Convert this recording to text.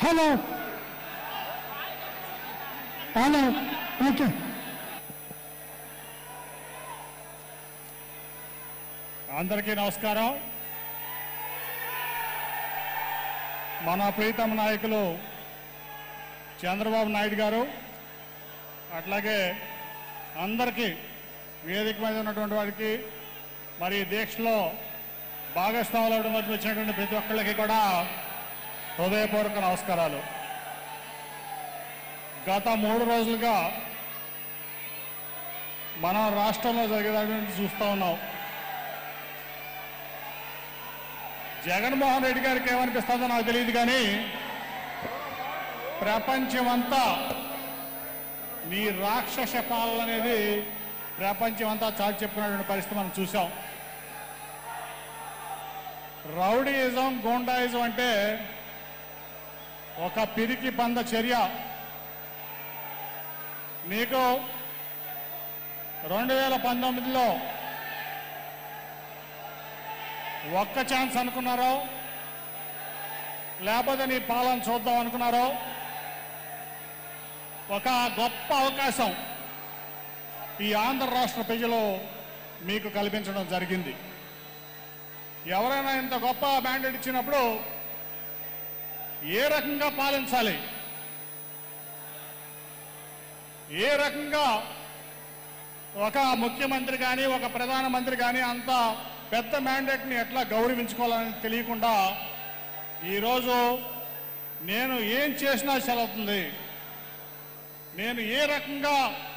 hello hello okay అందరికీ నమస్కారం మన ప్రీతమ నాయకులు చంద్రబాబు నాయుడు గారు అట్లాగే అందరికీ వేదిక మీద ఉన్నటువంటి వారికి మరి ఈ దీక్షలో భాగస్వాములు అవడం వరకు వచ్చినటువంటి ప్రతి ఒక్కళ్ళకి కూడా హృదయపూర్వక నమస్కారాలు గత మూడు రోజులుగా మన రాష్ట్రంలో జరిగేదాన్ని చూస్తూ ఉన్నాం జగన్మోహన్ రెడ్డి గారికి ఏమనిపిస్తుందో నాకు తెలియదు కానీ ప్రపంచమంతా నీ రాక్షస పాలన అనేది ప్రపంచమంతా చాటి చెప్పుకున్నటువంటి పరిస్థితి మనం చూసాం రౌడీయిజం గోండాయిజం అంటే ఒక పిరికి బంద చర్య మీకు రెండు వేల పంతొమ్మిదిలో ఒక్క ఛాన్స్ అనుకున్నారో లేకపోతే నీ పాలన చూద్దాం అనుకున్నారో ఒక గొప్ప అవకాశం ఈ ఆంధ్ర రాష్ట్ర ప్రజలు మీకు కల్పించడం జరిగింది ఎవరైనా ఇంత గొప్ప మ్యాండేట్ ఇచ్చినప్పుడు ఏ రకంగా పాలించాలి ఏ రకంగా ఒక ముఖ్యమంత్రి కానీ ఒక ప్రధానమంత్రి కానీ అంత పెద్ద మ్యాండేట్ని ఎట్లా గౌరవించుకోవాలని తెలియకుండా ఈరోజు నేను ఏం చేసినా చెల్లుతుంది నేను ఏ రకంగా